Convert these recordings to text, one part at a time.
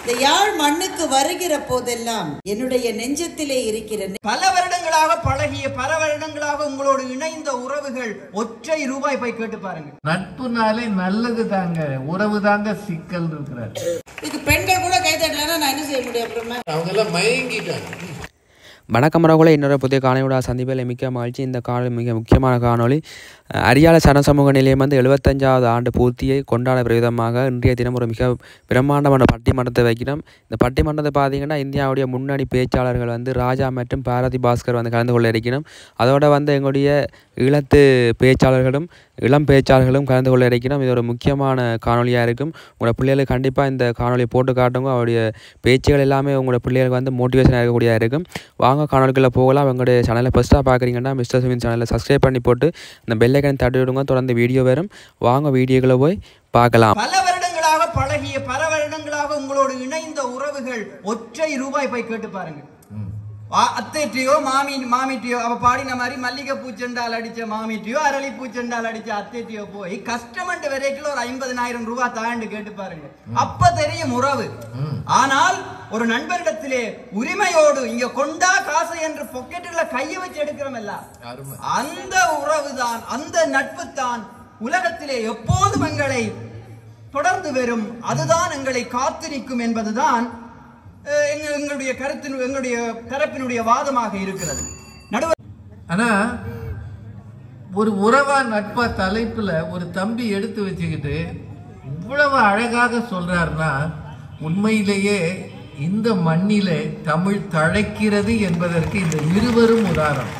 இந்த யாழ் மண்ணுக்கு வருகிற போதெல்லாம் என்னுடைய நெஞ்சத்திலே இருக்கிற பல வருடங்களாக பழகிய பல வருடங்களாக உங்களோடு இணைந்த உறவுகள் ஒற்றை ரூபாய் போய் கேட்டு பாருங்க நட்புனாலே நல்லது தாங்க உறவு தாங்க சிக்கல் இருக்கிறார் இதுக்கு பெண்கள் கூட கை தட்டலன்னா நான் என்ன செய்ய முடியும் அப்புறமா அவங்க எல்லாம் மயங்கிட்டாங்க வணக்கம் மரகுல இன்னொரு புதிய காணொலியோட சந்திப்பில் மிக்க மகிழ்ச்சி இந்த காணொலி மிக முக்கியமான காணொலி அஹ், அரியால சனசமூக நிலையம் வந்து எழுபத்தஞ்சாவது ஆண்டு பூர்த்தியை கொண்டாட விதமாக இன்றைய தினம் ஒரு மிக பிரம்மாண்டமான பட்டிமன்றத்தை வைக்கிறோம் இந்த பட்டிமன்றத்தை பார்த்தீங்கன்னா இந்தியாவுடைய முன்னணி பேச்சாளர்கள் வந்து ராஜா மற்றும் பாரதி பாஸ்கர் வந்து கலந்து கொள்ள இருக்கணும் அதோட வந்து எங்களுடைய ஈழத்து பேச்சாளர்களும் இளம் பேச்சாளர்களும் கலந்து கொள்ள இருக்கணும் இது ஒரு முக்கியமான காணொலியாக இருக்கும் உங்களோட பிள்ளைகளுக்கு கண்டிப்பாக இந்த காணொலியை போட்டு காட்டுங்க அவருடைய பேச்சுகள் எல்லாமே உங்களோட பிள்ளைகளுக்கு வந்து மோட்டிவேஷனாக இருக்கக்கூடியதாக இருக்கும் வாங்க காணொலிக்குள்ளே போகலாம் எங்களுடைய சேனலை ஃபஸ்ட்டாக பார்க்குறீங்கன்னா மிஸ்டர் சுமின் சேனலை சப்ஸ்கிரைப் பண்ணி போட்டு அந்த பெல்லைக்கனை தட்டி விடுங்க தொடர்ந்து வீடியோ வரும் வாங்க வீடியோக்குள்ளே போய் பார்க்கலாம் பல வருடங்களாக பழகிய பல வருடங்களாக உங்களோடு இணைந்த உறவுகள் ஒற்றை ரூபாய் போய் கேட்டு பாருங்க ஆ- அத்தைட்டியோ மாமி மாமிட்டியோ அவ பாடின மாதிரி மல்லிகை பூச்செண்டால் அடிச்ச மாமிட்டியோ அரளி பூச்செண்டால் அடிச்ச அத்தைட்டியோ போய் கஷ்டமண்டு வரைக்கும் ஒரு ஐம்பதனாயிரம் ரூபாய் தாண்டு கேட்டு பாருங்க அப்ப தெரியும் உறவு ஆனால் ஒரு நண்பரிடத்திலே உரிமையோடு இங்க கொண்டா காசு என்று பொக்கெட்டுல கையை வச்சு எடுக்கிறோம் அருமை. அந்த உறவுதான் அந்த நட்பு தான் உலகத்திலே எப்போதும் எங்களை தொடர்ந்து வரும் அதுதான் எங்களை காத்து நிற்கும் என்பதுதான் அஹ், எங்க- எங்களுடைய கருத்தின் எங்களுடைய தரப்பினுடைய வாதமாக இருக்கிறது நடுவர் ஆனா ஒரு உறவா நட்பா தலைப்புல ஒரு தம்பி எடுத்து வச்சுக்கிட்டு இவ்வளவு அழகாக சொல்றாருன்னா உண்மையிலேயே இந்த மண்ணிலே தமிழ் தழைக்கிறது என்பதற்கு இந்த இருவரும் உதாரணம்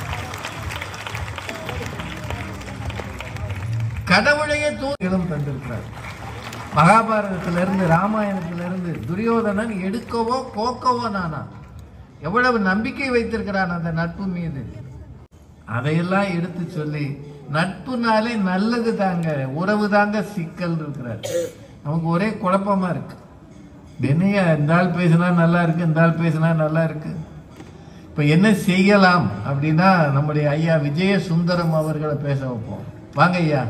கடவுளையே தூக்கிலும் தந்திருக்கிறார் மகாபாரதத்திலிருந்து ராமாயணத்திலிருந்து துரியோதனன் எடுக்கவோ கோக்கவோ நானா எவ்வளவு நம்பிக்கை வைத்திருக்கிறான் அந்த நட்பு மீது அதையெல்லாம் எடுத்து சொல்லி நட்புனாலே நல்லது தாங்க உறவு தாங்க சிக்கல் இருக்கிறார் நமக்கு ஒரே குழப்பமா இருக்கு என்னையா இந்த ஆள் பேசினா நல்லா இருக்கு இந்த ஆள் பேசினா நல்லா இருக்கு இப்ப என்ன செய்யலாம் அப்படின்னா நம்முடைய ஐயா விஜய சுந்தரம் அவர்களை பேச வைப்போம் வாங்க ஐயா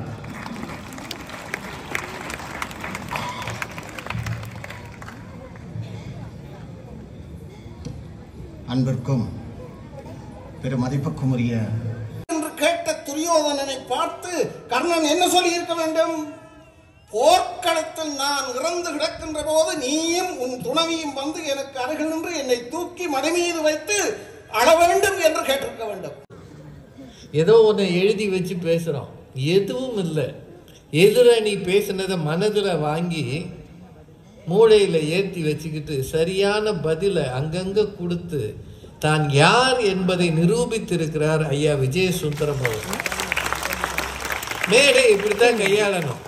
அன்பிற்கும் பெரும் மதிப்புக்கும் உரிய என்று கேட்ட துரியோதனனை பார்த்து கர்ணன் என்ன சொல்லி இருக்க வேண்டும் போர்க்களத்தில் நான் இறந்து கிடக்கின்ற போது நீயும் உன் துணவியும் வந்து எனக்கு அருகில் நின்று என்னை தூக்கி மடி மீது வைத்து அழ வேண்டும் என்று கேட்டிருக்க வேண்டும் ஏதோ ஒன்று எழுதி வச்சு பேசுகிறோம் எதுவும் இல்லை எதிரணி பேசுனதை மனதில் வாங்கி மூளையில் ஏற்றி வச்சுக்கிட்டு சரியான பதிலை அங்கங்கே கொடுத்து தான் யார் என்பதை நிரூபித்திருக்கிறார் ஐயா விஜய சுந்தரம் அவர்கள் மேடை இப்படித்தான் கையாளணும்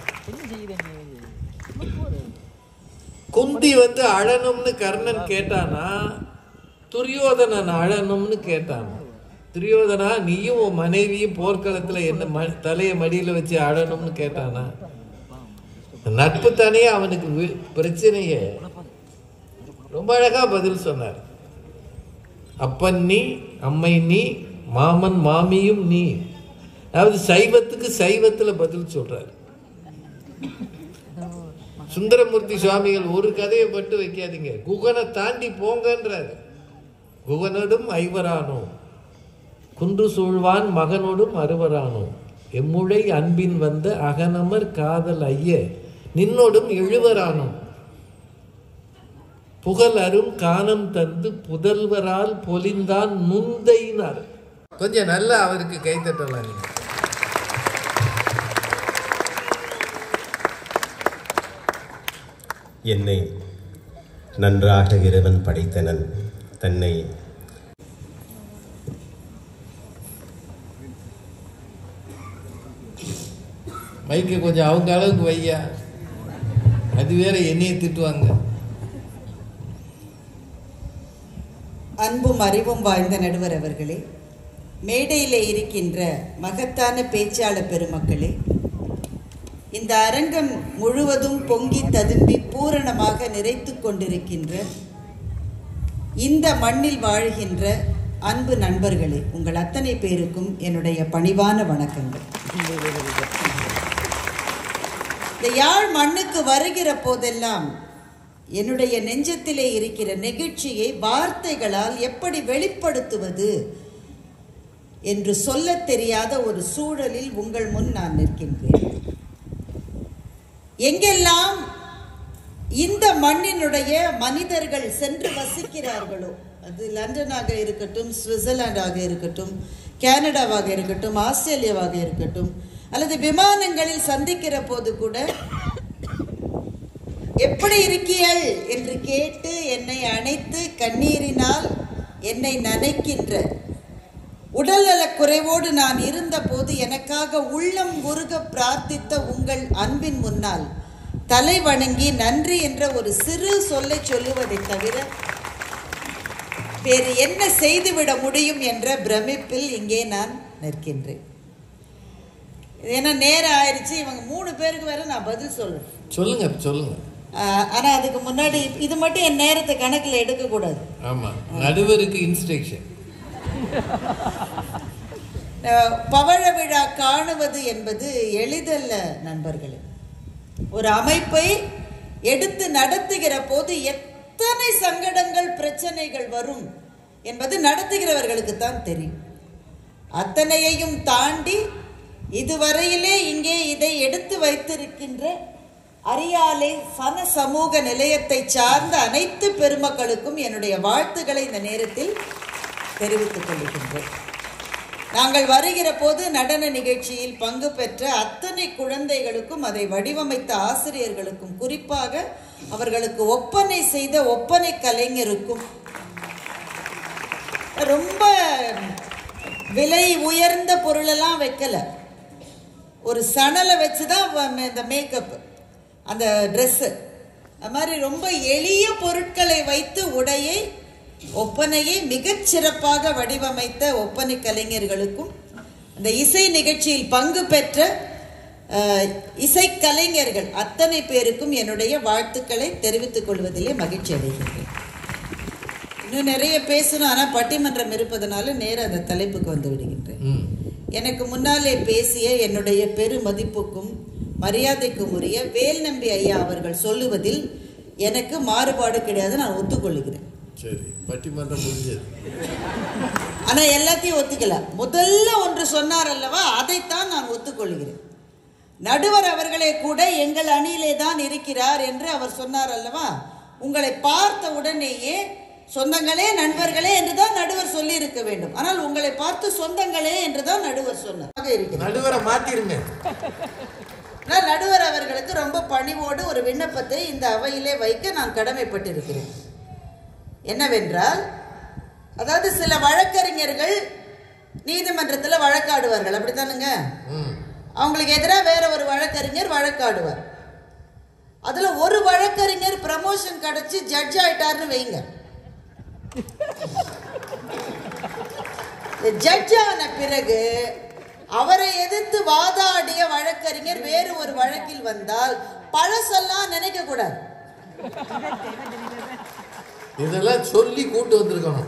குந்தி வந்து அழணும்னு கர்ணன் கேட்டானா துரியோதனன் அழணும்னு கேட்டானா துரியோதனா நீயும் உன் மனைவியும் போர்க்களத்துல என்ன ம தலையை மடியில வச்சு அழணும்னு கேட்டானா நட்பு தானே அவனுக்கு வி- பிரச்சனையே ரொம்ப அழகா பதில் சொன்னார் அப்பன் நீ அம்மை நீ மாமன் மாமியும் நீ அதாவது சைவத்துக்கு சைவத்துல பதில் சொல்றாரு சுந்தரமூர்த்தி சுவாமிகள் ஒரு கதையை மட்டும் வைக்காதீங்க குகனை தாண்டி போங்கன்றாரு குகனோடும் ஐவரானோ குன்று சூழ்வான் மகனோடும் அறுவரானோ எம்முழை அன்பின் வந்த அகனமர் காதல் ஐய நின்னோடும் எழுவரானோ புகழ் அரும் கானம் தந்து புதல்வரால் பொலிந்தான் நுந்தைனார் கொஞ்சம் நல்லா அவருக்கு கைத்தட்டலாம் நீங்க என்னை நன்றாக இறைவன் படைத்தனன் தன்னை மைக்கு கொஞ்சம் அவங்க அளவுக்கு வையா அது வேற என்னைய திட்டுவாங்க அன்பும் அறிவும் வாய்ந்த நடுவர் அவர்களே மேடையிலே இருக்கின்ற மகத்தான பேச்சாளர் பெருமக்களே இந்த அரங்கம் முழுவதும் பொங்கி ததும்பி பூரணமாக நிறைத்துக் கொண்டிருக்கின்ற இந்த மண்ணில் வாழ்கின்ற அன்பு நண்பர்களே உங்கள் அத்தனை பேருக்கும் என்னுடைய பணிவான வணக்கங்கள் இந்த யாழ் மண்ணுக்கு வருகிற போதெல்லாம் என்னுடைய நெஞ்சத்திலே இருக்கிற நெகிழ்ச்சியை வார்த்தைகளால் எப்படி வெளிப்படுத்துவது என்று சொல்லத் தெரியாத ஒரு சூழலில் உங்கள் முன் நான் நிற்கின்றேன் எங்கெல்லாம் இந்த மண்ணினுடைய மனிதர்கள் சென்று வசிக்கிறார்களோ அது லண்டனாக இருக்கட்டும் சுவிட்சர்லாண்டாக இருக்கட்டும் கனடாவாக இருக்கட்டும் ஆஸ்திரேலியாவாக இருக்கட்டும் அல்லது விமானங்களில் சந்திக்கிற போது கூட எப்படி இருக்கியல் என்று கேட்டு என்னை அணைத்து கண்ணீரினால் என்னை நனைக்கின்ற உடல்நலக் குறைவோடு நான் இருந்தபோது எனக்காக உள்ளம் உருக பிரார்த்தித்த உங்கள் அன்பின் முன்னால் தலை வணங்கி நன்றி என்ற ஒரு சிறு சொல்லை சொல்லுவதை தவிர வேறு என்ன செய்துவிட முடியும் என்ற பிரமிப்பில் இங்கே நான் நிற்கின்றேன் ஏன்னா நேரம் ஆயிடுச்சு இவங்க மூணு பேருக்கு வேற நான் பதில் சொல்றேன் சொல்லுங்க சொல்லுங்க ஆஹ் ஆனா அதுக்கு முன்னாடி இது மட்டும் என் நேரத்தை கணக்கில் எடுக்கக்கூடாது ஆமா நடுவருக்கு இன்ஸ்ட்ரக்ஷன் அஹ் பவழ விழா காணுவது என்பது எளிதல்ல நண்பர்களே ஒரு அமைப்பை எடுத்து நடத்துகிற போது எத்தனை சங்கடங்கள் பிரச்சனைகள் வரும் என்பது நடத்துகிறவர்களுக்கு தான் தெரியும் அத்தனையையும் தாண்டி இதுவரையிலே இங்கே இதை எடுத்து வைத்திருக்கின்ற அரியாலை சன சமூக நிலையத்தை சார்ந்த அனைத்து பெருமக்களுக்கும் என்னுடைய வாழ்த்துக்களை இந்த நேரத்தில் தெரிவித்துக் கொள்கின்றேன் நாங்கள் வருகிற போது நடன நிகழ்ச்சியில் பங்கு பெற்ற அத்தனை குழந்தைகளுக்கும் அதை வடிவமைத்த ஆசிரியர்களுக்கும் குறிப்பாக அவர்களுக்கு ஒப்பனை செய்த ஒப்பனை கலைஞருக்கும் ரொம்ப விலை உயர்ந்த பொருளெல்லாம் வைக்கல ஒரு சணலை வச்சு தான் இந்த மேக்கப் அந்த ட்ரெஸ்ஸு அது மாதிரி ரொம்ப எளிய பொருட்களை வைத்து உடையை ஒப்பனையை மிகச் சிறப்பாக வடிவமைத்த ஒப்பனை கலைஞர்களுக்கும் அந்த இசை நிகழ்ச்சியில் பங்கு பெற்ற அஹ், இசைக்கலைஞர்கள் அத்தனை பேருக்கும் என்னுடைய வாழ்த்துக்களை தெரிவித்துக் கொள்வதிலே மகிழ்ச்சி அடைகின்றேன் இன்னும் நிறைய பேசணும் ஆனால் பட்டிமன்றம் இருப்பதனால நேரா அந்த தலைப்புக்கு வந்து விடுகின்றேன் ம் எனக்கு முன்னாலே பேசிய என்னுடைய பெருமதிப்புக்கும் மரியாதைக்கும் உரிய வேல் நம்பி ஐயா அவர்கள் சொல்லுவதில் எனக்கு மாறுபாடு கிடையாது நான் ஒத்துக்கொள்கிறேன் சரி பட்டிமன்றம் முடிஞ்சது ஆனா எல்லாத்தையும் ஒத்துக்கல முதல்ல ஒன்று சொன்னார் அல்லவா அதைத்தான் நான் ஒத்துக்கொள்கிறேன் நடுவர் அவர்களே கூட எங்கள் அணியிலே தான் இருக்கிறார் என்று அவர் சொன்னார் அல்லவா உங்களை பார்த்த உடனேயே சொந்தங்களே நண்பர்களே என்றுதான் நடுவர் சொல்லி இருக்க வேண்டும் ஆனால் உங்களை பார்த்து சொந்தங்களே என்றுதான் நடுவர் சொன்னார் ஆக இருக்கிறது நடுவரை மாத்திருங்க ஆனால் நடுவர் அவர்களுக்கு ரொம்ப பணிவோடு ஒரு விண்ணப்பத்தை இந்த அவையிலே வைக்க நான் கடமைப்பட்டிருக்கிறேன் என்னவென்றால் அதாவது சில வழக்கறிஞர்கள் நீதிமன்றத்தில் வழக்காடுவார்கள் அப்படித்தானுங்க ம் அவங்களுக்கு எதிராக வேற ஒரு வழக்கறிஞர் வழக்காடுவார் அதுல ஒரு வழக்கறிஞர் ப்ரமோஷன் கிடைச்சு ஜட்ஜ் ஆயிட்டாருன்னு வைங்க ஜட்ஜ் ஆன பிறகு அவரை எதிர்த்து வாதாடிய வழக்கறிஞர் வேறு ஒரு வழக்கில் வந்தால் பழசெல்லாம் நினைக்க கூடாது இதெல்லாம் சொல்லி கூட்டு வந்திருக்கணும்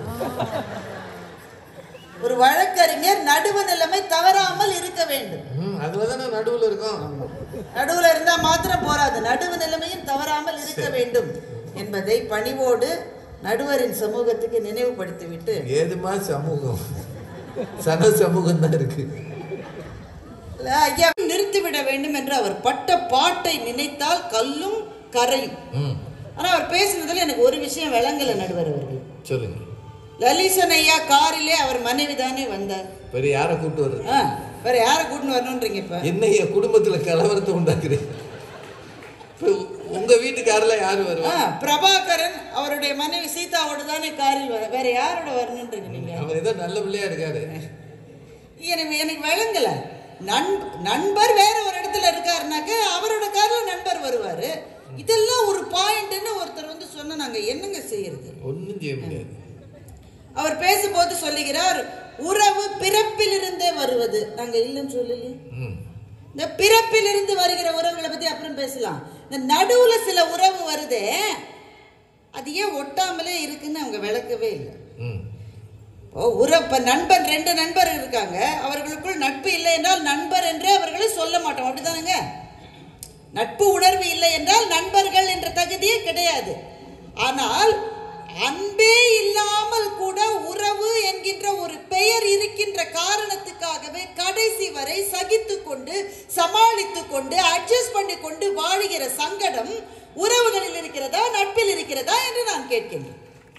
ஒரு வழக்கறிஞர் நடுவு நிலைமை தவறாமல் இருக்க வேண்டும் ம் அதுல தானே நடுவில் இருக்கோம் நடுவுல இருந்தா மாத்திரம் போராது நடுவு நிலைமையும் தவறாமல் இருக்க வேண்டும் என்பதை பணிவோடு நடுவரின் சமூகத்துக்கு நினைவுபடுத்திவிட்டு ஏதுமா சமூகம் சன சமூகம் தான் இருக்கு இல்ல, ஐயா நிறுத்திவிட வேண்டும் என்று அவர் பட்ட பாட்டை நினைத்தால் கல்லும் கரையும் ம் ஆனா அவர் பேசுனதுல எனக்கு ஒரு விஷயம் விளங்கல நடுவர் அவர்கள் சொல்லுங்க லலிசன் ஐயா காரிலே அவர் மனைவி தானே வந்தார் வேற யாரை கூட்டு வர்றது ஆ, வேற யாரை கூட்டின்னு வரணுன்றீங்க இப்ப என்னைய குடும்பத்துல கலவரத்தை உண்டாக்குறேன் இப்ப உங்க வீட்டுக்காரில் யாரு ஆ, வருவா பிரபாகரன் அவருடைய மனைவி சீதாவோட தானே காரில் வர வேற யாரோட வரணுன்றீங்க நீங்க அவர் ஏதோ நல்ல பிள்ளையா இருக்காரு எனக்கு எனக்கு விளங்கல நண்ப நண்பர் வேற ஒரு இடத்துல இருக்காருனாக்க அவரோட கார்ல நண்பர் வருவாரு இதெல்லாம் ஒரு பாயிண்ட்னு ஒருத்தர் வந்து சொன்னா நாங்க என்னங்க செய்யறது ஒண்ணும் செய்ய முடியாது அவர் பேசும்போது சொல்லுகிறார் உறவு பிறப்பிலிருந்தே வருவது நாங்க இல்லைன்னு சொல்லலையே ம் இந்த பிறப்பிலிருந்து வருகிற உறவுகளை பத்தி அப்புறம் பேசலாம் இந்த நடுவுல சில உறவு வருதே அது ஏன் ஒட்டாமலே இருக்குன்னு அவங்க விளக்கவே இல்லை ம் ஓ உறவு இப்ப நண்பன் ரெண்டு நண்பர் இருக்காங்க அவர்களுக்குள் நட்பு இல்லை என்றால் நண்பர் என்றே அவர்களை சொல்ல மாட்டோம் அப்படிதானுங்க நட்பு உணர்வு இல்லை என்றால் நண்பர்கள் என்ற தகுதியே கிடையாது ஆனால் அன்பே இல்லாமல் கூட உறவு என்கின்ற ஒரு பெயர் இருக்கின்ற காரணத்துக்காகவே கடைசி வரை சகித்து கொண்டு சமாளித்து கொண்டு அட்ஜஸ்ட் பண்ணி கொண்டு வாழுகிற சங்கடம் உறவுகளில் இருக்கிறதா நட்பில் இருக்கிறதா என்று நான் கேட்கின்றேன்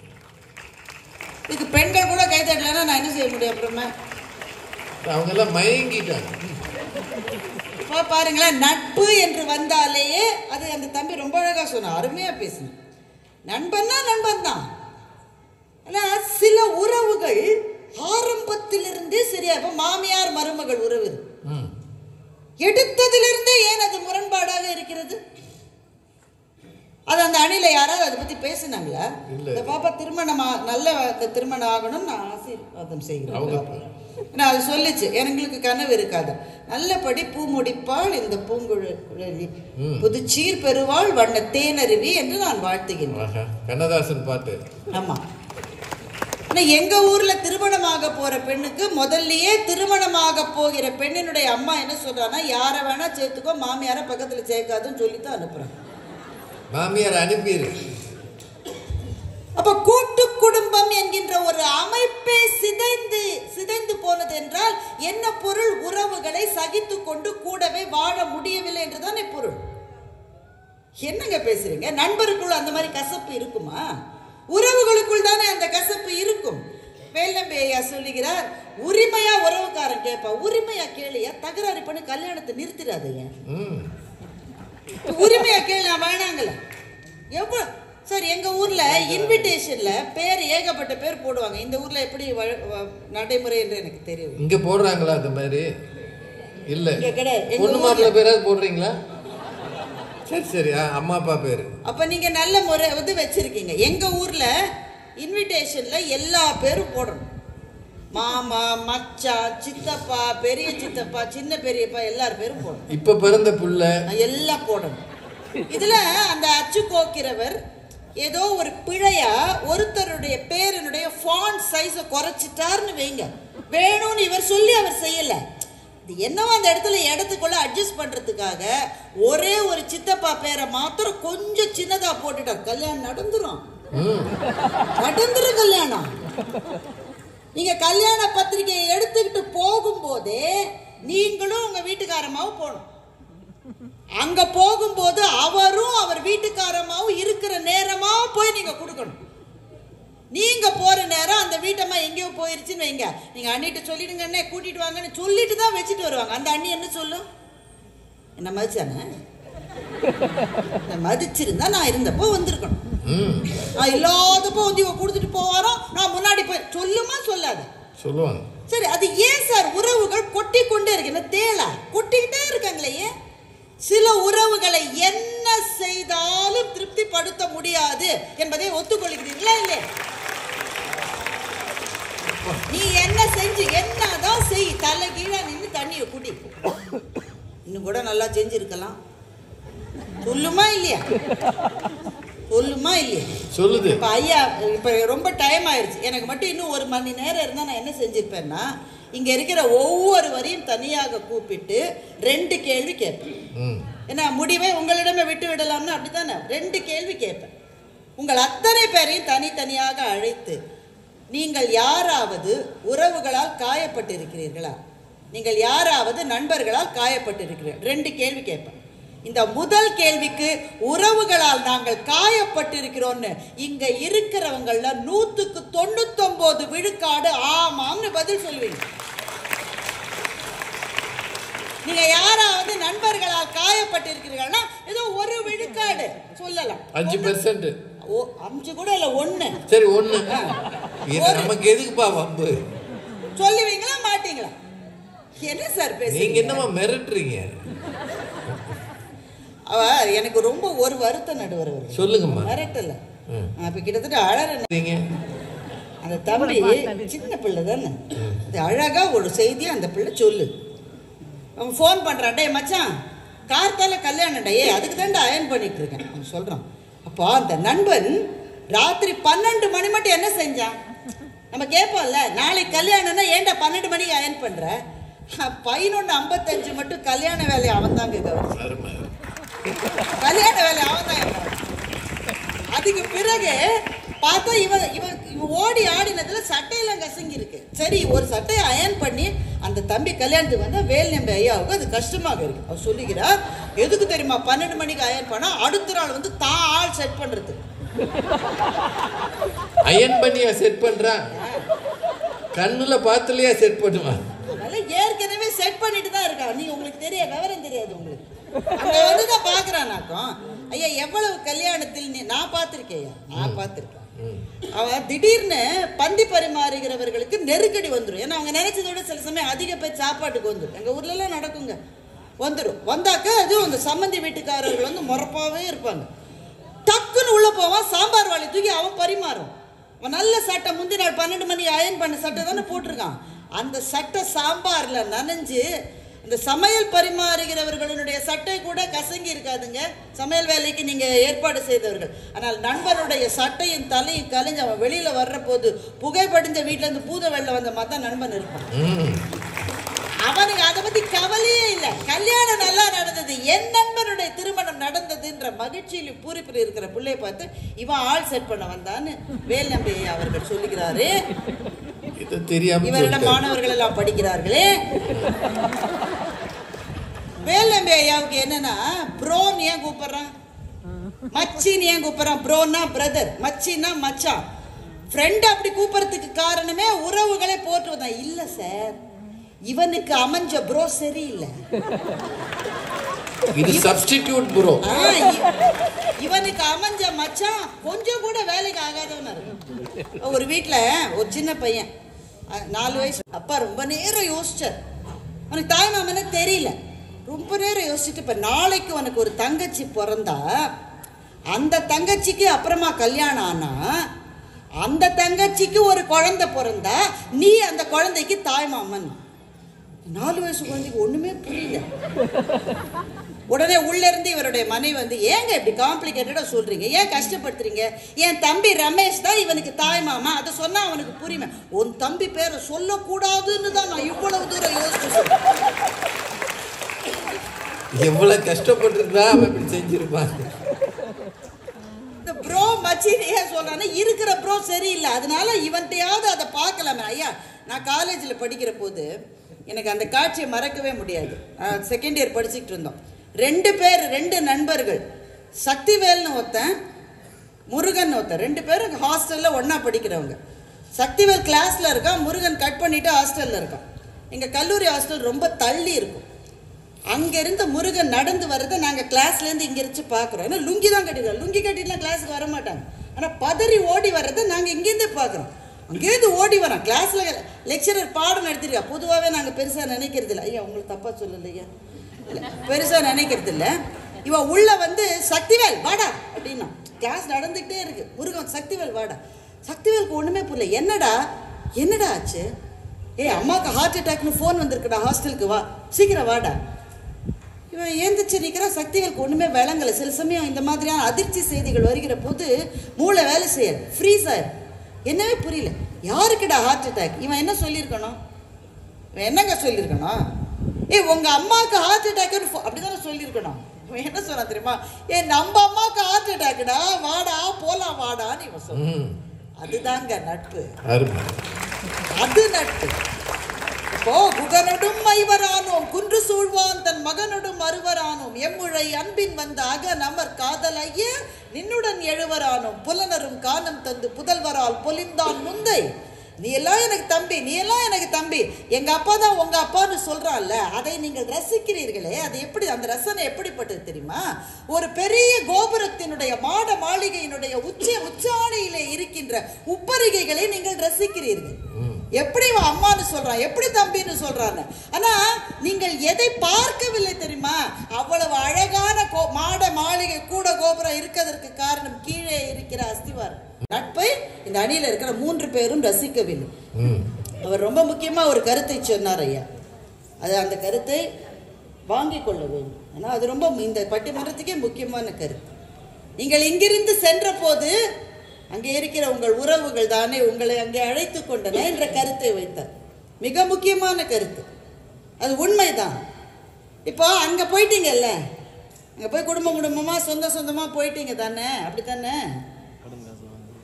இதுக்கு பெண்கள் கூட கைதட்டலன்னா நான் என்ன செய்ய முடியும் அப்புறமா அவங்க எல்லாம் மயங்கிட்டாங்க இப்போ பாருங்களேன் நட்பு என்று வந்தாலேயே அது அந்த தம்பி ரொம்ப அழகா சொன்னான் அருமையா பேசினான் நண்பன்னா நண்பன் தான் ஆனா சில உறவுகள் ஆரம்பத்திலிருந்தே சரியா இப்ப மாமியார் மருமகள் உறவு இது. ம். எடுத்ததிலிருந்தே ஏன் அது முரண்பாடாக இருக்கிறது அது அந்த அணில யாராவது அதை பத்தி பேசுனாங்களா இல்ல. இந்த பாப்பா திருமணம் ஆ- நல்ல இந்த திருமணம் ஆகணும் நான் ஆசீர்வாதம் செய்கிறேன் அவங்க நான் அது சொல்லுச்சு எங்களுக்கு கனவு இருக்காது நல்லபடி பூ முடிப்பாள் இந்த பூங்குழலி புதுச்சீர் பெறுவாள் வண்ண தேனருவி என்று நான் வாழ்த்துகின்றேன் ஆஹா, கண்ணதாசன் பாட்டு ஆமா ஆனா எங்க ஊர்ல திருமணமாக போற பெண்ணுக்கு முதல்லயே திருமணமாக போகிற பெண்ணினுடைய அம்மா என்ன சொல்றான்னா யாரை வேணா சேர்த்துக்கோ மாமியார பக்கத்துல சேர்க்காதுன்னு சொல்லித்தான் அனுப்புறாங்க மாமியார் அனுப்பிடு அப்ப கூட்டு குடும்பம் என்கின்ற ஒரு அமைப்பே சிதைந்து சிதைந்து போனது என்றால் என்ன பொருள் உறவுகளை சகித்து கொண்டு கூடவே வாழ முடியவில்லை என்றுதானே பொருள் என்னங்க பேசுறீங்க நண்பருக்குள்ள அந்த மாதிரி கசப்பு இருக்குமா உறவுகளுக்குள் தானே அந்த கசப்பு இருக்கும் வேல்நம்பி ஐயா சொல்லுகிறார் உரிமையா உறவுக்காரன் கேட்பா உரிமையா கேளியா தகராறு பண்ணி கல்யாணத்தை நிறுத்திடாதீங்க ம் உரிமையா கேள்வி நான் வேணாங்கல எவ்வளவு சார் எங்க ஊர்ல இன்விடேஷன்ல பேர் ஏகப்பட்ட பேர் போடுவாங்க இந்த ஊர்ல எப்படி வழ- வ- நடைமுறை என்று எனக்கு தெரியும் இங்க போடுறாங்களா அந்த மாதிரி இல்ல இங்க கிடையாது. எங்க பொண்ணு ஊர்ல- மாப்பிள்ளை பேராவது போடுறீங்களா சரி சரி ஆ, அம்மா அப்பா பேரு அப்ப நீங்க நல்ல முறை வந்து வச்சிருக்கீங்க எங்க ஊர்ல இன்விடேஷன்ல எல்லா பேரும் போடணும் மாமா மச்சான் சித்தப்பா பெரிய சித்தப்பா சின்ன பெரியப்பா எல்லார் பேரும் போடணும் இப்ப பிறந்த புள்ள எல்லாம் போடணும் இதுல அந்த அச்சு கோக்கிறவர் ஏதோ ஒரு பிழையா ஒருத்தருடைய பேரனுடைய ஃபாண்ட் சைஸை குறைச்சிட்டாருன்னு வைங்க வேணும்னு இவர் சொல்லி அவர் செய்யல இது என்னவோ அந்த இடத்துல இடத்துக்குள்ள அட்ஜஸ்ட் பண்றதுக்காக ஒரே ஒரு சித்தப்பா பேரை மாத்திரம் கொஞ்சம் சின்னதா போட்டுட்டார் கல்யாணம் நடந்துரும் நடந்துரும் கல்யாணம் நீங்க கல்யாண பத்திரிகையை எடுத்துக்கிட்டு போகும்போதே நீங்களும் உங்க வீட்டுக்காரமாவும் போகணும் அங்க போகும்போது அவரும் அவர் வீட்டுக்காரமாவும் இருக்கிற நேரமா போய் நீங்க கொடுக்கணும் நீங்க போற நேரம் அந்த வீட்டம்மா எங்கேயோ போயிருச்சுன்னு வைங்க நீங்க அண்ணிட்ட சொல்லிடுங்க அண்ணே கூட்டிட்டு வாங்கன்னு சொல்லிட்டு தான் வச்சுட்டு வருவாங்க அந்த அண்ணி என்ன சொல்லும் என்ன மதிச்சானே நான் மதிச்சிருந்தா நான் இருந்தப்போ வந்திருக்கணும் ம் நான் இல்லாதப்போ வந்து இவ கொடுத்துட்டு போவாரோ நான் முன்னாடி போய் சொல்லுமா சொல்லாத சொல்லுவாங்க சரி அது ஏன் சார் உறவுகள் கொட்டி கொண்டே இருக்கு என்ன தேளா கொட்டிக்கிட்டே இருக்காங்களே ஏன் சில உறவுகளை என்ன செய்தாலும் திருப்திப்படுத்த முடியாது என்பதை ஒத்துக்கொள்கிறீர்களா இல்லை நீ என்ன செஞ்சு என்னதான் செய் தலை கீழே நின்று தண்ணியை குடி இன்னும் கூட நல்லா செஞ்சிருக்கலாம் சொல்லுமா இல்லையா சொல்லுமா இல்லையா சொல்லுது இப்ப ஐயா இப்ப ரொம்ப டைம் ஆயிருச்சு எனக்கு மட்டும் இன்னும் ஒரு மணி நேரம் இருந்தா நான் என்ன செஞ்சிருப்பேன்னா இங்க இருக்கிற ஒவ்வொருவரையும் தனியாக கூப்பிட்டு ரெண்டு கேள்வி கேட்பேன் ம் என்ன முடிவை உங்களிடமே விட்டு விடலாம்னு அப்படித்தானே ரெண்டு கேள்வி கேட்பேன் உங்கள் அத்தனை பேரையும் தனித்தனியாக அழைத்து நீங்கள் யாராவது உறவுகளால் காயப்பட்டிருக்கிறீர்களா நீங்கள் யாராவது நண்பர்களால் காயப்பட்டிருக்கிறீர்கள் ரெண்டு கேள்வி கேட்பேன் இந்த முதல் கேள்விக்கு உறவுகளால் நாங்கள் காயப்பட்டிருக்கிறோம்னு இங்க இருக்கிறவங்கள நூத்துக்கு தொண்ணூத்தொன்பது விழுக்காடு ஆமாம்னு பதில் சொல்லுவீங்க நீங்க யாராவது நண்பர்களால் காயப்பட்டிருக்கிறீர்கள்னா ஏதோ ஒரு விழுக்காடு சொல்லலாம் அஞ்சு பெர்சன்ட் ஓ அஞ்சு கூட இல்ல ஒண்ணு சரி ஒண்ணு இது நமக்கு எதுக்குப்பா வம்பு சொல்லுவீங்களா மாட்டீங்களா என்ன சார் நீங்க பேசுறீங்க என்னமா மிரட்டுறீங்க அவ எனக்கு ரொம்ப ஒரு வருத்தம் நடுவர் அவர்கள். சொல்லுங்கம்மா மிரட்டல ம். நான் இப்ப கிட்டத்தட்ட அழற நீங்க அந்த தம்பி சின்ன பிள்ளை தானே அது அழகா ஒரு செய்தியை அந்த பிள்ளை சொல்லு அவன் ஃபோன் பண்றான் டேய் மச்சான் கார்த்தால கல்யாணம் டே அதுக்கு தான்டா அயன் பண்ணிட்டு இருக்கேன் அவன் சொல்றான் அப்போ அந்த நண்பன் ராத்திரி பன்னெண்டு மணி மட்டும் என்ன செஞ்சான் நம்ம கேட்போம்ல நாளைக்கு கல்யாணம்னா ஏன்டா பன்னெண்டு மணிக்கு அயன் பண்ற பதினொன்று ஐம்பத்தஞ்சு மட்டும் கல்யாண வேலையை அவன் தாங்க கவனிச்சான் அருமை. கல்யாண வேலை அவன் தான் அதுக்கு பிறகு பார்த்தா இவ இவ இவ ஓடி ஆடினதுல சட்டையெல்லாம் கசங்கி இருக்கு சரி ஒரு சட்டையை அயன் பண்ணி அந்த தம்பி கல்யாணத்துக்கு வந்தா வேல் நம்பி ஐயாவுக்கு அது கஷ்டமாக இருக்கு அவர் சொல்லுகிறார் எதுக்கு தெரியுமா பன்னெண்டு மணிக்கு அயன் பண்ணா அடுத்த நாள் வந்து தான் ஆள் செட் பண்றது அயன் பண்ணியா செட் பண்றான் கண்ணுல பார்த்துலயா செட் பண்ணுவான் அதனால ஏற்கனவே செட் பண்ணிட்டு தான் இருக்கா நீங்க உங்களுக்கு தெரிய விவரம் தெரியாது உங்களுக்கு அங்க வந்து தான் பாக்குறானாக்கும் ஐயா எவ்வளவு கல்யாணத்தில் நீ நான் பார்த்திருக்கேன் நான் பார்த்திருக்கேன் அவன் திடீர்னு பந்தி பரிமாறுகிறவர்களுக்கு நெருக்கடி வந்துடும் ஏன்னா அவங்க நினைச்சதை விட சில சமயம் அதிக பேர் சாப்பாட்டுக்கு வந்துடும் எங்க ஊர்ல எல்லாம் நடக்குங்க வந்துடும் வந்தாக்க அதுவும் அந்த சம்மந்தி வீட்டுக்காரர்கள் வந்து முறப்பாவே இருப்பாங்க டக்குன்னு உள்ள போவான் சாம்பார் வாளி தூக்கி அவன் பரிமாறும் அவன் நல்ல சட்டை முந்தி நாள் பன்னெண்டு மணி அயன் பண்ண சட்டை தானே போட்டிருக்கான் அந்த சட்டை சாம்பார்ல நனைஞ்சு இந்த சமையல் பரிமாறுகிறவர்களுடைய சட்டை கூட கசங்கி இருக்காதுங்க சமையல் வேலைக்கு நீங்க ஏற்பாடு செய்தவர்கள் ஆனால் நண்பனுடைய சட்டையும் தலையும் கலைஞ்சு அவன் வெளியில வர்ற போது புகைப்படிஞ்ச வீட்டுல இருந்து பூத வெள்ள வந்த மாதிரி தான் நண்பன் இருப்பான் அவனுக்கு அதை பத்தி கவலையே இல்லை கல்யாணம் நல்லா நடந்தது என் நண்பனுடைய திருமணம் நடந்ததுன்ற மகிழ்ச்சியில் பூரிப்பில் இருக்கிற பிள்ளைய பார்த்து இவன் ஆள் செட் பண்ண வந்தான்னு வேல் நம்பி அவர்கள் சொல்லுகிறாரு இது தெரியாம இவரிடம் சொல்லிட்டாரு. மாணவர்கள் எல்லாம் படிக்கிறார்களே வேல் நம்பி ஐயாவுக்கு என்னன்னா ப்ரோன் ஏன் கூப்பிடுறான் மச்சின்னு ஏன் கூப்பிடுறான் ப்ரோனா பிரதர் மச்சின்னா மச்சான் ஃப்ரெண்ட் அப்படி கூப்பிடுறதுக்கு காரணமே உறவுகளை போற்றுவதான் இல்ல சார் இவனுக்கு அமைஞ்ச ப்ரோ சரியில்லை இது சப்ஸ்டிடியூட் ப்ரோ ஆ, இ- இவனுக்கு அமைஞ்ச மச்சான் கொஞ்சம் கூட வேலைக்கு ஆகாதவனா இருக்கு ஒரு வீட்ல ஒரு சின்ன பையன் அ, நாலு வயசு அப்பா ரொம்ப நேரம் யோசிச்சார் அவனுக்கு தாய் மாமனே தெரியல ரொம்ப நேரம் யோசிச்சுட்டு இப்ப நாளைக்கு உனக்கு ஒரு தங்கச்சி பிறந்தா அந்த தங்கச்சிக்கு அப்புறமா கல்யாணம் ஆனா அந்த தங்கச்சிக்கு ஒரு குழந்தை பிறந்தா நீ அந்த குழந்தைக்கு தாய் மாமன் நாலு வயசு குழந்தைக்கு ஒண்ணுமே புரியல உடனே உள்ள இருந்து இவருடைய மனைவி வந்து ஏங்க இப்படி காம்ப்ளிகேட்டடா சொல்றீங்க ஏன் கஷ்டப்படுத்துறீங்க என் தம்பி ரமேஷ் தான் இவனுக்கு தாய் மாமா அதை சொன்னா அவனுக்கு புரியுமே உன் தம்பி பேரை சொல்லக்கூடாதுன்னு தான் நான் இவ்வளவு தூரம் யோசிச்சு சொல்றேன். எவ்வளவு கஷ்டப்பட்டிருந்தா அவன் இப்படி செஞ்சிருப்பான் இந்த ப்ரோ மச்சின்னு ஏன் சொல்றான்னா இருக்கிற ப்ரோ சரியில்லை அதனால இவன்கிட்டயாவது அதை பார்க்கலாமே ஐயா நான் காலேஜில் படிக்கிற போது எனக்கு அந்த காட்சியை மறக்கவே முடியாது செகண்ட் இயர் படிச்சுக்கிட்டு இருந்தோம் ரெண்டு பேர் ரெண்டு நண்பர்கள் சக்திவேல்னு ஒருத்தன் முருகன் ஒருத்தன் ரெண்டு பேரும் ஹாஸ்டலில் ஒன்றா படிக்கிறவங்க சக்திவேல் கிளாஸில் இருக்கான் முருகன் கட் பண்ணிட்டு ஹாஸ்டலில் இருக்கான் எங்கள் கல்லூரி ஹாஸ்டல் ரொம்ப தள்ளி இருக்கும் அங்கேருந்து முருகன் நடந்து வரதை நாங்கள் கிளாஸ்லேருந்து இங்கே இருந்து பார்க்குறோம் ஏன்னா லுங்கி தான் கட்டிடுறோம் லுங்கி கட்டிட்டுலாம் கிளாஸுக்கு வர மாட்டாங்க ஆனால் பதறி ஓடி வர்றதை நாங்கள் இங்கேருந்தே பார்க்குறோம் அங்கேருந்து ஓடி வரோம் கிளாஸில் லெக்சரர் பாடம் நடத்திருக்கா பொதுவாகவே நாங்கள் பெருசாக நினைக்கிறது இல்லை ஐயா உங்களுக்கு தப்பாக சொல்லலையா இல்லை பெருசாக நினைக்கிறது இல்லை இவன் உள்ள வந்து சக்திவேல் வாடா அப்படின்னா கிளாஸ் நடந்துகிட்டே இருக்கு முருகன் சக்திவேல் வாடா சக்திவேலுக்கு ஒன்றுமே புரியல என்னடா என்னடா ஆச்சு ஏய் அம்மாவுக்கு ஹார்ட் அட்டாக்னு ஃபோன் வந்திருக்குடா ஹாஸ்டலுக்கு வா சீக்கிரம் வாடா இவன் ஏந்திரிச்சு நிற்கிறான் சக்திகளுக்கு ஒன்றுமே விளங்கலை சில சமயம் இந்த மாதிரியான அதிர்ச்சி செய்திகள் வருகிற போது மூளை வேலை செய்யாது ஃப்ரீஸ் ஆயிடும் என்னவே புரியல யாருக்குடா ஹார்ட் அட்டாக் இவன் என்ன சொல்லியிருக்கணும் இவன் என்னங்க சொல்லியிருக்கணும் ஏய் உங்க அம்மாவுக்கு ஹார்ட் அட்டாக்னு அப்படிதானே சொல்லியிருக்கணும் இவன் என்ன சொன்னா தெரியுமா ஏ நம்ம அம்மாவுக்கு ஹார்ட் அட்டாக்டா வாடா போலாம் வாடான்னு இவன் சொன்னான் ம், அதுதாங்க நட்பு அருமை அது நட்பு இப்போ குகனொடும் மைவரானோம் குன்று சூழ்வான் தன் மகனொடும் அருவரானோம் எம்முழை அன்பின் வந்த அக நமர் காதல் ஐய நின்னுடன் எழுவரானோம் புலனரும் கானம் தந்து புதல்வரால் பொலிந்தான் முந்தை நீ எல்லாம் எனக்கு தம்பி நீ எல்லாம் எனக்கு தம்பி எங்க அப்பா தான் உங்க அப்பான்னு சொல்றான்ல அதை நீங்கள் ரசிக்கிறீர்களே அது எப்படி அந்த ரசனை எப்படிப்பட்டது தெரியுமா ஒரு பெரிய கோபுரத்தினுடைய மாட மாளிகையினுடைய உச்ச உச்சாணியிலே இருக்கின்ற உப்பரிகைகளை நீங்கள் ரசிக்கிறீர்கள் எப்படி இவன் அம்மான்னு சொல்றான் எப்படி தம்பின்னு சொல்றான்னு ஆனா நீங்கள் எதை பார்க்கவில்லை தெரியுமா அவ்வளவு அழகான கோ- மாட மாளிகை கூட கோபுரம் இருக்கிறதற்கு காரணம் கீழே இருக்கிற அஸ்திவாரம் நட்பை இந்த அணியில இருக்கிற மூன்று பேரும் ரசிக்கவில்லை ம் அவர் ரொம்ப முக்கியமா ஒரு கருத்தை சொன்னார் ஐயா அது அந்த கருத்தை வாங்கிக் கொள்ள வேண்டும் ஏன்னா அது ரொம்ப இந்த பட்டிமன்றத்துக்கே முக்கியமான கருத்து நீங்கள் இங்கிருந்து சென்ற போது அங்கே இருக்கிற உங்கள் உறவுகள் தானே உங்களை அங்கே அழைத்து கொண்டன என்ற கருத்தை வைத்தார் மிக முக்கியமான கருத்து அது உண்மைதான் இப்போ அங்கே போயிட்டீங்கல்ல அங்கே போய் குடும்பம் குடும்பமாக சொந்த சொந்தமாக போயிட்டீங்க தானே அப்படி தானே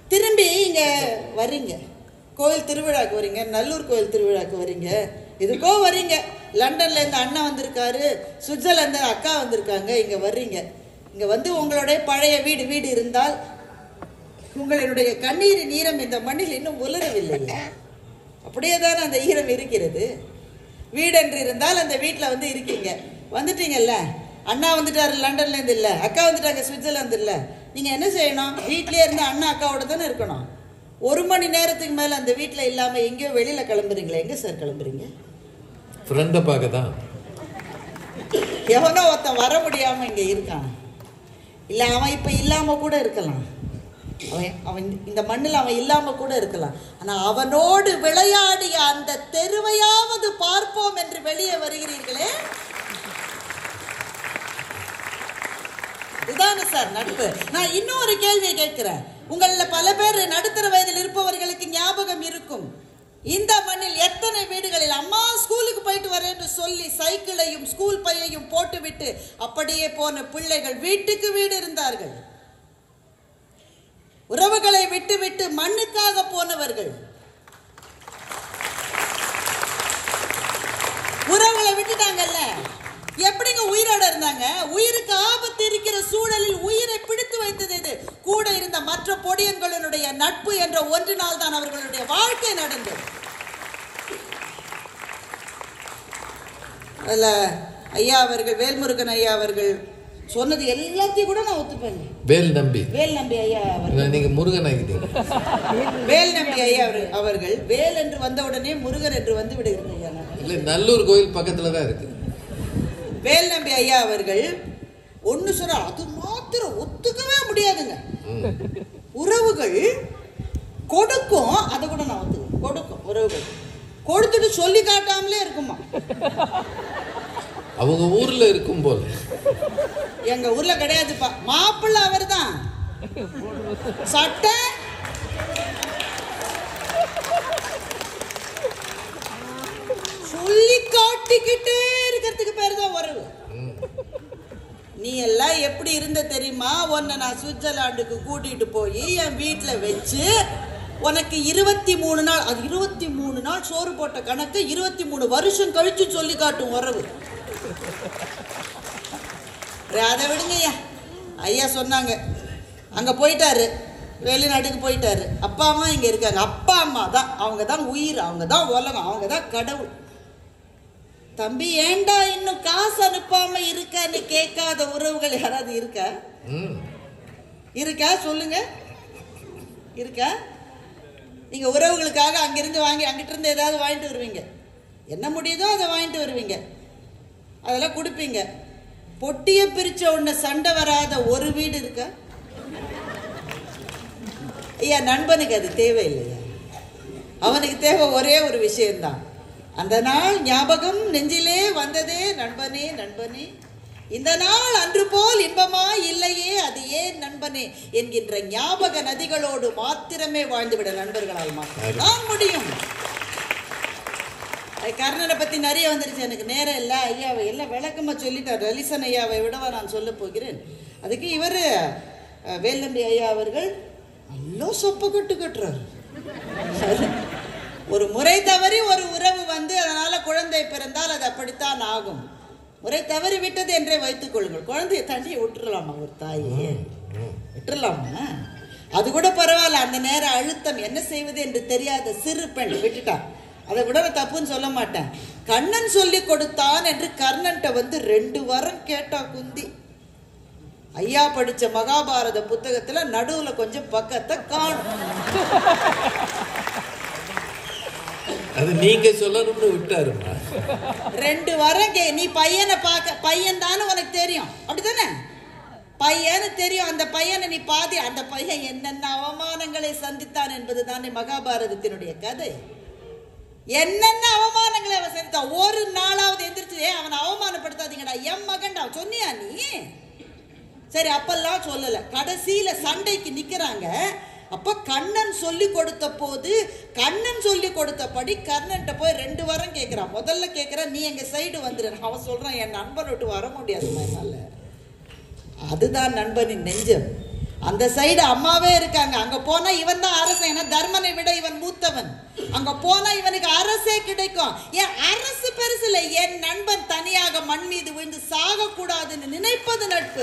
திரும்பி இங்க வர்றீங்க கோயில் திருவிழாக்கு வரீங்க நல்லூர் கோயில் திருவிழாக்கு வரீங்க இதுக்கோ வரீங்க லண்டன்ல இருந்து அண்ணன் வந்திருக்காரு சுவிட்சர்லாந்து அக்கா வந்திருக்காங்க இங்க வர்றீங்க இங்க வந்து உங்களுடைய பழைய வீடு வீடு இருந்தால் உங்களுடைய கண்ணீரின் ஈரம் இந்த மண்ணில் இன்னும் உலரவில்லையே அப்படியே தானே அந்த ஈரம் இருக்கிறது வீடென்று இருந்தால் அந்த வீட்டில் வந்து இருக்கீங்க வந்துட்டீங்கல்ல அண்ணா வந்துட்டாரு லண்டன்ல இருந்து இல்ல அக்கா வந்துட்டாங்க சுவிட்சர்லாந்து இல்ல நீங்க என்ன செய்யணும் வீட்லயே இருந்து அண்ணா அக்காவோட தானே இருக்கணும் ஒரு மணி நேரத்துக்கு மேல அந்த வீட்டில் இல்லாம எங்கேயோ வெளியில கிளம்புறீங்களா எங்க சார் கிளம்புறீங்க ஃப்ரெண்டை பார்க்க தான் எவனோ ஒருத்தன் வர முடியாம இங்க இருக்கான் இல்ல அவன் இப்ப இல்லாம கூட இருக்கலாம் அவன் அவன் இந்த மண்ணில் அவன் இல்லாம கூட இருக்கலாம் ஆனா அவனோடு விளையாடிய அந்த தெருவையாவது பார்ப்போம் என்று வெளியே வருகிறீர்களே இதுதானே சார் நட்பு நான் இன்னொரு கேள்வியை கேட்கிறேன் உங்கள பல பேர் நடுத்தர வயதில் இருப்பவர்களுக்கு ஞாபகம் இருக்கும் இந்த மண்ணில் எத்தனை வீடுகளில் அம்மா ஸ்கூலுக்கு போயிட்டு வரேன்னு சொல்லி சைக்கிளையும் ஸ்கூல் பையையும் போட்டுவிட்டு அப்படியே போன பிள்ளைகள் வீட்டுக்கு வீடு இருந்தார்கள் உறவுகளை விட்டு விட்டு மண்ணுக்காக போனவர்கள் உறவுகளை விட்டுட்டாங்கல்ல எப்படிங்க உயிரோட இருந்தாங்க உயிருக்கு ஆபத்து இருக்கிற சூழலில் உயிரை பிடித்து வைத்தது இது கூட இருந்த மற்ற பொடியன்களினுடைய நட்பு என்ற ஒன்றினால் தான் அவர்களுடைய வாழ்க்கை நடந்தது அதுல ஐயா அவர்கள் வேல்முருகன் ஐயா அவர்கள் சொன்னது எல்லாத்தையும் கூட நான் ஒத்துப்பேங்க வேல் நம்பி வேல் நம்பி ஐயா அவர்கள் நீங்க முருகன் ஆகிட்டீங்க வேல் நம்பி ஐயா அவர்- அவர்கள் வேல் என்று வந்த உடனே முருகன் என்று வந்து விடுகிறது ஐயா நான். இல்லை நல்லூர் கோயில் பக்கத்துல தான் இருக்கு வேல் நம்பி ஐயா அவர்கள் ஒண்ணு சொல்ற அது மாத்திரம் ஒத்துக்கவே முடியாதுங்க உறவுகள் கொடுக்கும் அதை கூட நான் ஒத்துக்கிறேன் கொடுக்கும் உறவுகள் கொடுத்துட்டு சொல்லி காட்டாமலே இருக்குமா அவங்க ஊர்ல இருக்கும் போல எங்க ஊர்ல கிடையாதுப்பா மாப்பிள்ளை அவர்தான் சட்டை சொல்லி காட்டிக்கிட்டே இருக்கிறதுக்கு பேர் தான் உறவு நீ எல்லாம் எப்படி இருந்த தெரியுமா உன்னை நான் சுவிட்சர்லாண்டுக்கு கூட்டிட்டு போய் என் வீட்டில் வச்சு உனக்கு இருபத்தி மூணு நாள் அது இருபத்தி மூணு நாள் சோறு போட்ட கணக்கு இருபத்தி மூணு வருஷம் கழிச்சு சொல்லி காட்டும் உறவு சரி, அதை விடுங்க ஐயா ஐயா சொன்னாங்க அங்கே போயிட்டாரு வெளிநாட்டுக்கு போயிட்டாரு அப்பா அம்மா இங்கே இருக்காங்க அப்பா அம்மா தான் அவங்க தான் உயிர் அவங்க தான் உலகம் அவங்க தான் கடவுள் தம்பி ஏன்டா இன்னும் காசு அனுப்பாம இருக்கான்னு கேட்காத உறவுகள் யாராவது இருக்கா ம். இருக்கா சொல்லுங்க இருக்கா நீங்க உறவுகளுக்காக அங்கிருந்து வாங்கி அங்கிட்ட இருந்து ஏதாவது வாங்கிட்டு வருவீங்க என்ன முடியுதோ அதை வாங்கிட்டு வருவீங்க அதெல்லாம் கொடுப்பீங்க பொட்டியை பிரிச்ச உடனே சண்டை வராத ஒரு வீடு இருக்கா ஐயா நண்பனுக்கு அது தேவையில்லையா அவனுக்கு தேவை ஒரே ஒரு விஷயம்தான் அந்த நாள் ஞாபகம் நெஞ்சிலே வந்ததே நண்பனே நண்பனே இந்த நாள் அன்று போல் இன்பமா இல்லையே அது ஏன் நண்பனே என்கின்ற ஞாபக நதிகளோடு மாத்திரமே வாழ்ந்துவிட நண்பர்களால் மாத்திரம் தான் முடியும் அது கர்ணனை பத்தி நிறைய வந்துருச்சு எனக்கு நேரம் இல்லை ஐயாவை எல்லாம் விளக்கமா சொல்லிட்டார் லலிசன் ஐயாவை விடவா நான் சொல்ல போகிறேன் அதுக்கு இவர் வேலம்பி ஐயா அவர்கள் நல்லா சொப்ப கட்டு கட்டுறாரு சரி. ஒரு முறை தவறி ஒரு உறவு வந்து அதனால குழந்தை பிறந்தால் அது அப்படித்தான் ஆகும் முறை தவறி விட்டது என்றே வைத்துக் கொள்ளுங்கள் குழந்தையை தண்ணியை விட்டுறலாமா ஒரு தாயே விட்டுறலாமா அது கூட பரவாயில்ல அந்த நேரம் அழுத்தம் என்ன செய்வது என்று தெரியாத சிறு பெண் விட்டுட்டா அதை கூட நான் தப்புன்னு சொல்ல மாட்டேன் கண்ணன் சொல்லி கொடுத்தான் என்று கர்ணன்ட்ட வந்து ரெண்டு வாரம் கேட்டா குந்தி ஐயா படிச்ச மகாபாரத புத்தகத்துல நடுவுல கொஞ்சம் பக்கத்தை காணும் அது நீங்க சொல்லணும்னு விட்டாருமா ரெண்டு வாரம் கே நீ பையனை பார்க்க பையன் தானே உனக்கு தெரியும் அப்படிதானே பையனு தெரியும் அந்த பையனை நீ பாதி அந்த பையன் என்னென்ன அவமானங்களை சந்தித்தான் என்பது தானே மகாபாரதத்தினுடைய கதை என்னென்ன அவமானங்களை அவன் சந்தித்தான் ஒரு நாளாவது எந்திரிச்சு "ஏய், அவனை அவமானப்படுத்தாதீங்கடா என் மகன்டா சொன்னியா நீ சரி அப்பெல்லாம் சொல்லல கடைசியில சண்டைக்கு நிக்கிறாங்க அப்ப கண்ணன் சொல்லி கொடுத்த போது கண்ணன் சொல்லி கொடுத்தபடி கர்ணன்ட்ட போய் ரெண்டு வாரம் கேட்கிறான் முதல்ல கேட்கிறான் நீ எங்க சைடு வந்துரு அவன் சொல்றான் என் நண்பன் விட்டு வர முடியாது என்னால அதுதான் நண்பனின் நெஞ்சம் அந்த சைடு அம்மாவே இருக்காங்க அங்க போனா இவன் தான் அரசன் ஏன்னா தர்மனை விட இவன் மூத்தவன் அங்க போனா இவனுக்கு அரசே கிடைக்கும் ஏன் அரசு பெருசு இல்லை என் நண்பன் தனியாக மண் மீது விழுந்து சாகக்கூடாதுன்னு நினைப்பது நட்பு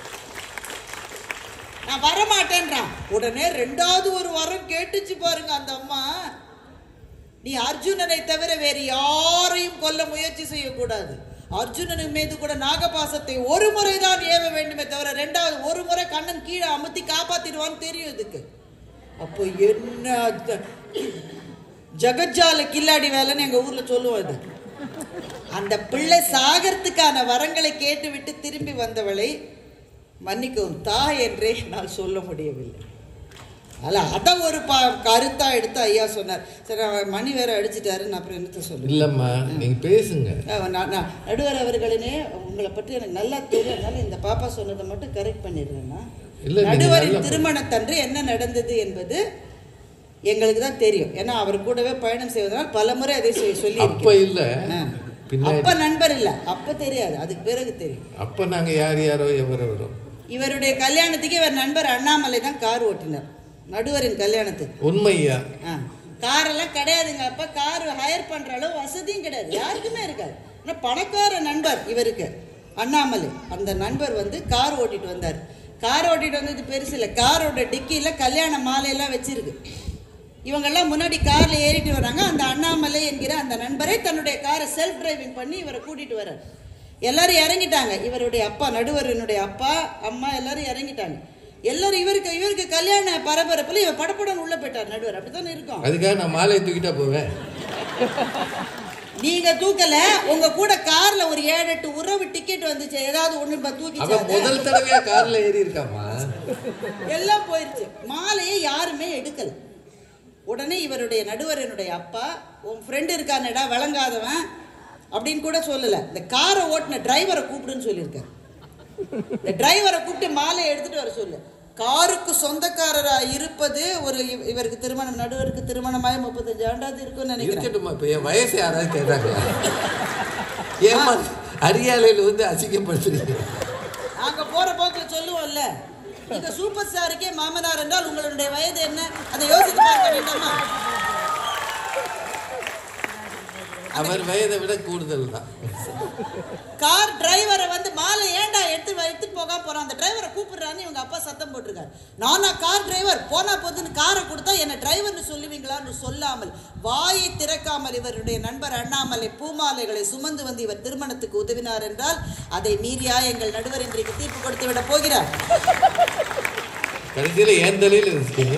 நான் வரமாட்டேன்றான் உடனே ரெண்டாவது ஒரு வாரம் கேட்டுச்சு பாருங்க அந்த அம்மா நீ அர்ஜுனனை தவிர வேறு யாரையும் கொல்ல முயற்சி செய்யக்கூடாது அர்ஜுனன் மீது கூட நாகபாசத்தை ஒரு முறை தான் ஏவ வேண்டுமே தவிர ரெண்டாவது ஒரு முறை கண்ணன் கீழே அமுத்தி காப்பாத்திடுவான்னு தெரியும் இதுக்கு அப்போ என்ன த- ஜகஜால கில்லாடி வேலைன்னு எங்க ஊர்ல சொல்லுவோம் இது அந்த பிள்ளை சாகறதுக்கான வரங்களை கேட்டுவிட்டு திரும்பி வந்தவளை மன்னிக்கவும் தாய் என்றே நான் சொல்ல முடியவில்லை அல்ல அதை ஒரு பா கருத்தா எடுத்து ஐயா சொன்னார் சரி அவன் மணி வேற அடிச்சிட்டாரு நான் அப்புறம் என்னத்த சொல்லுவேன் இல்லம்மா நீங்க பேசுங்க அஹ் நான் நான் நடுவர் அவர்களினே உங்களை பற்றி எனக்கு நல்லா தெரியும் அதனால இந்த பாப்பா சொன்னதை மட்டும் கரெக்ட் பண்ணிடுறேன்னா இல்ல, நீங்க நடுவரின் நல்லா- திருமணத்தன்று என்ன நடந்தது என்பது எங்களுக்கு தான் தெரியும் ஏன்னா அவர் கூடவே பயணம் செய்வதனால் பலமுறை அதை சொ- சொல்லி அப்ப இல்ல ஆ. பின்னாடி அப்ப நண்பர் இல்ல அப்ப தெரியாது அதுக்கு பிறகு தெரியும் அப்ப நாங்க யார் யாரோ எவரெவரோ இவருடைய கல்யாணத்துக்கு இவர் நண்பர் அண்ணாமலை தான் கார் ஓட்டினார் நடுவரின் கல்யாணத்துக்கு உண்மையா ஆ காரெல்லாம் கிடையாதுங்க அப்ப கார் ஹையர் பண்ற அளவு வசதியும் கிடையாது யாருக்குமே இருக்காது ஆனால் பணக்கார நண்பர் இவருக்கு அண்ணாமலை அந்த நண்பர் வந்து கார் ஓட்டிட்டு வந்தார் கார் ஓட்டிட்டு வந்தது பெருசு இல்லை காரோட டிக்கியில கல்யாண மாலையெல்லாம் வச்சிருக்கு இவங்கெல்லாம் முன்னாடி கார்ல ஏறிட்டு வராங்க அந்த அண்ணாமலை என்கிற அந்த நண்பரை தன்னுடைய காரை செல்ஃப் டிரைவிங் பண்ணி இவரை கூட்டிட்டு வர்றார் எல்லாரும் இறங்கிட்டாங்க இவருடைய அப்பா நடுவரனுடைய அப்பா அம்மா எல்லாரும் இறங்கிட்டாங்க எல்லாரும் இவருக்கு இவருக்கு கல்யாண பரபரப்புல இவர் படப்படம் உள்ள போயிட்டார் நடுவர் அப்படித்தானே இருக்கும் அதுக்காக நான் மாலையை தூக்கிட்டா போவேன் நீங்க தூக்கல உங்க கூட கார்ல ஒரு ஏழு எட்டு உறவு டிக்கெட் வந்துச்சு ஏதாவது ஒண்ணு இப்ப அவன் தூக்கி முதல் தடவையா கார்ல ஏறி இருக்காமா எல்லாம் போயிருச்சு மாலையை யாருமே எடுக்கல உடனே இவருடைய நடுவரனுடைய அப்பா உன் ஃப்ரெண்டு இருக்கானடா விளங்காதவன் அப்படின்னு கூட சொல்லல இந்த காரை ஓட்டின டிரைவரை கூப்பிடுன்னு சொல்லியிருக்காரு இந்த டிரைவரை கூப்பிட்டு மாலையை எடுத்துட்டு வர சொல்லு காருக்கு சொந்தக்காரரா இருப்பது ஒரு இவ- இவருக்கு திருமணம் நடுவருக்கு திருமணமாய் முப்பத்தஞ்சு ஆண்டாவது இருக்கும்னு நினைக்கிறேன் இருக்கட்டுமா இப்ப என் வயசு யாராவது கேட்டாங்களா ஏமா அரியாலையில வந்து அசிங்கப்படுத்துறீங்க நாங்க போற போக்குல சொல்லுவோம்ல நீங்க சூப்பர் ஸ்டாருக்கே மாமனார் என்றால் உங்களுடைய வயது என்ன அதை யோசிச்சு பார்க்க வேண்டாமா அவர் வயதை விட கூடுதல் தான் கார் டிரைவரை வந்து மாலை ஏன்டா எடுத்து வ- எடுத்துட்டு போக போறான் அந்த டிரைவரை கூப்பிடுறான்னு இவங்க அப்பா சத்தம் போட்டிருக்காரு நானா கார் டிரைவர் போனா போதுன்னு காரை கொடுத்தா என்ன டிரைவர்னு சொல்லுவீங்களான்னு சொல்லாமல் வாயை திறக்காமல் இவருடைய நண்பர் அண்ணாமலை பூமாலைகளை சுமந்து வந்து இவர் திருமணத்துக்கு உதவினார் என்றால் அதை மீறியா எங்கள் நடுவர் இன்றைக்கு தீர்ப்பு கொடுத்து விட போகிறார் கடைசியில என் தலையில இருக்கீங்க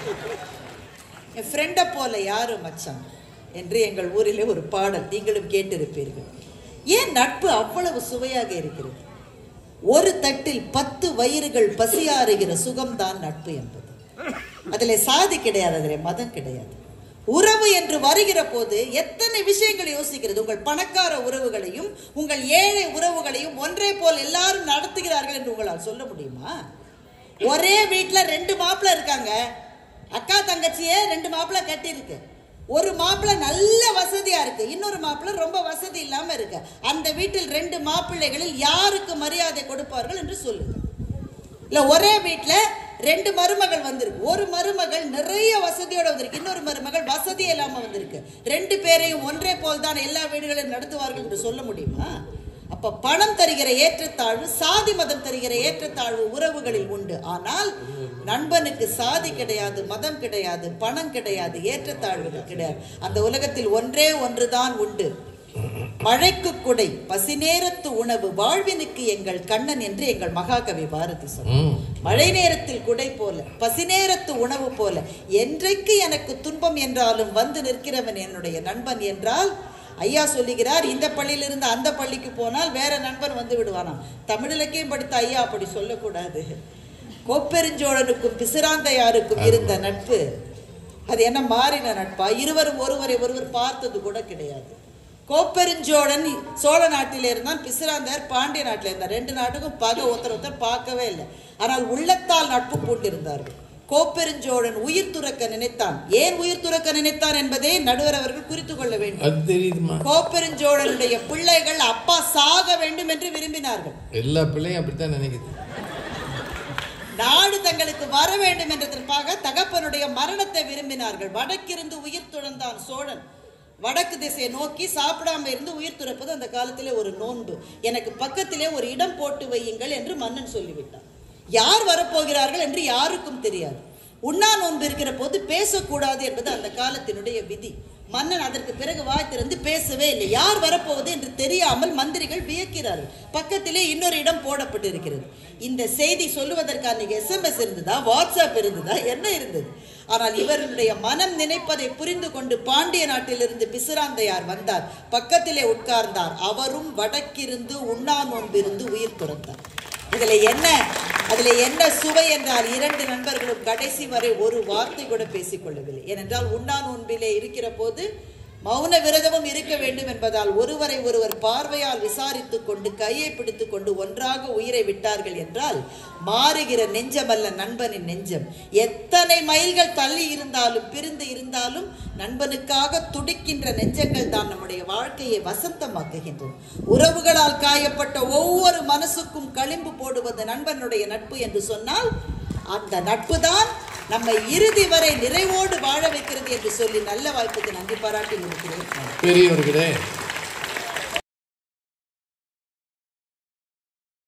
என் ஃப்ரெண்டை போல யாரு மச்சான் என்று எங்கள் ஊரிலே ஒரு பாடல் நீங்களும் கேட்டிருப்பீர்கள் ஏன் நட்பு அவ்வளவு சுவையாக இருக்கிறது ஒரு தட்டில் பத்து வயிறுகள் பசியாறுகிற சுகம்தான் நட்பு என்பது அதிலே சாதி கிடையாது அதிலே மதம் கிடையாது உறவு என்று வருகிற போது எத்தனை விஷயங்களை யோசிக்கிறது உங்கள் பணக்கார உறவுகளையும் உங்கள் ஏழை உறவுகளையும் ஒன்றே போல் எல்லாரும் நடத்துகிறார்கள் என்று உங்களால் சொல்ல முடியுமா ஒரே வீட்ல ரெண்டு மாப்பிள்ளை இருக்காங்க அக்கா தங்கச்சியே ரெண்டு மாப்பிள்ளை கட்டியிருக்கு ஒரு மாப்பிள்ளை நல்ல வசதியா இருக்கு இன்னொரு மாப்பிள்ளை ரொம்ப வசதி இல்லாம இருக்கு அந்த வீட்டில் ரெண்டு மாப்பிள்ளைகளில் யாருக்கு மரியாதை கொடுப்பார்கள் என்று சொல்லுங்க இல்ல ஒரே வீட்ல ரெண்டு மருமகள் வந்திருக்கு ஒரு மருமகள் நிறைய வசதியோட வந்திருக்கு இன்னொரு மருமகள் வசதியே இல்லாம வந்திருக்கு ரெண்டு பேரையும் ஒன்றே போல் தான் எல்லா வீடுகளையும் நடத்துவார்கள் என்று சொல்ல முடியுமா அப்ப பணம் தருகிற ஏற்றத்தாழ்வு சாதி மதம் தருகிற ஏற்றத்தாழ்வு உறவுகளில் உண்டு ஆனால் நண்பனுக்கு சாதி கிடையாது மதம் கிடையாது பணம் கிடையாது ஏற்றத்தாழ்வுகள் கிடையாது அந்த உலகத்தில் ஒன்றே ஒன்றுதான் உண்டு மழைக்கு குடை பசி நேரத்து உணவு வாழ்வினுக்கு எங்கள் கண்ணன் என்று எங்கள் மகாகவி பாரதி சொன்னார் ம். மழை நேரத்தில் குடை போல பசி நேரத்து உணவு போல என்றைக்கு எனக்கு துன்பம் என்றாலும் வந்து நிற்கிறவன் என்னுடைய நண்பன் என்றால் ஐயா சொல்லுகிறார் இந்த பள்ளியிலிருந்து அந்த பள்ளிக்கு போனால் வேற நண்பன் வந்து விடுவானாம் தமிழ் இலக்கியம் படித்த ஐயா அப்படி சொல்லக்கூடாது கோப்பெருஞ்சோழனுக்கும் பிசிராந்தையாருக்கும் இருந்த நட்பு அது என்ன மாறின நட்பா இருவரும் ஒருவரை ஒருவர் பார்த்தது கூட கிடையாது கோப்பெருஞ்சோழன் சோழ நாட்டில் இருந்தான் பிசிராந்தையார் பாண்டிய நாட்டில் இருந்தார் ரெண்டு நாட்டுக்கும் பகை ஒருத்தர் ஒருத்தர் பார்க்கவே இல்லை ஆனால் உள்ளத்தால் நட்பு பூண்டிருந்தார்கள் கோப்பெருஞ்சோழன் உயிர் துறக்க நினைத்தான் ஏன் உயிர் துறக்க நினைத்தான் என்பதை நடுவர் அவர்கள் குறித்து கொள்ள வேண்டும் அது தெரியுதுமா கோப்பெருஞ்சோழனுடைய பிள்ளைகள் அப்பா சாக வேண்டும் என்று விரும்பினார்கள் எல்லா பிள்ளையும் அப்படித்தான் நினைக்குது நாடு தங்களுக்கு வர வேண்டும் என்றதற்காக தகப்பனுடைய மரணத்தை விரும்பினார்கள் வடக்கிருந்து உயிர் துறந்தான் சோழன் வடக்கு திசையை நோக்கி சாப்பிடாம இருந்து உயிர் துறப்பது அந்த காலத்திலே ஒரு நோன்பு எனக்கு பக்கத்திலே ஒரு இடம் போட்டு வையுங்கள் என்று மன்னன் சொல்லிவிட்டான் யார் வரப்போகிறார்கள் என்று யாருக்கும் தெரியாது உண்ணா நோன்பு இருக்கிற போது பேசக்கூடாது என்பது அந்த காலத்தினுடைய விதி மன்னன் அதற்கு பிறகு வாய் திறந்து பேசவே இல்லை யார் வரப்போவது என்று தெரியாமல் மந்திரிகள் வியக்கிறார்கள் பக்கத்திலே இன்னொரு இடம் போடப்பட்டிருக்கிறது இந்த செய்தி சொல்லுவதற்கான எஸ்எம்எஸ் இருந்ததா வாட்ஸ்அப் இருந்ததா என்ன இருந்தது ஆனால் இவருடைய மனம் நினைப்பதை புரிந்து கொண்டு பாண்டிய நாட்டிலிருந்து பிசுராந்தையார் வந்தார் பக்கத்திலே உட்கார்ந்தார் அவரும் வடக்கிருந்து உண்ணா நோன்பிருந்து உயிர் துறந்தார் இதுல என்ன அதுல என்ன சுவை என்றால் இரண்டு நண்பர்களும் கடைசி வரை ஒரு வார்த்தை கூட பேசிக் கொள்ளவில்லை ஏனென்றால் உண்ணா நோன்பிலே இருக்கிற போது மௌன விரதமும் இருக்க வேண்டும் என்பதால் ஒருவரை ஒருவர் பார்வையால் விசாரித்துக் கொண்டு கையை பிடித்துக் கொண்டு ஒன்றாக உயிரை விட்டார்கள் என்றால் மாறுகிற நெஞ்சமல்ல நண்பனின் நெஞ்சம் எத்தனை மைல்கள் தள்ளி இருந்தாலும் பிரிந்து இருந்தாலும் நண்பனுக்காக துடிக்கின்ற நெஞ்சங்கள் தான் நம்முடைய வாழ்க்கையை வசந்தமாக்குகின்றன உறவுகளால் காயப்பட்ட ஒவ்வொரு மனசுக்கும் களிம்பு போடுவது நண்பனுடைய நட்பு என்று சொன்னால் அந்த நட்பு தான் நம்மை இறுதி வரை நிறைவோடு வாழ வைக்கிறது என்று சொல்லி நல்ல வாய்ப்புக்கு நன்றி பாராட்டி இருக்கிறேன் பெரியவர்களே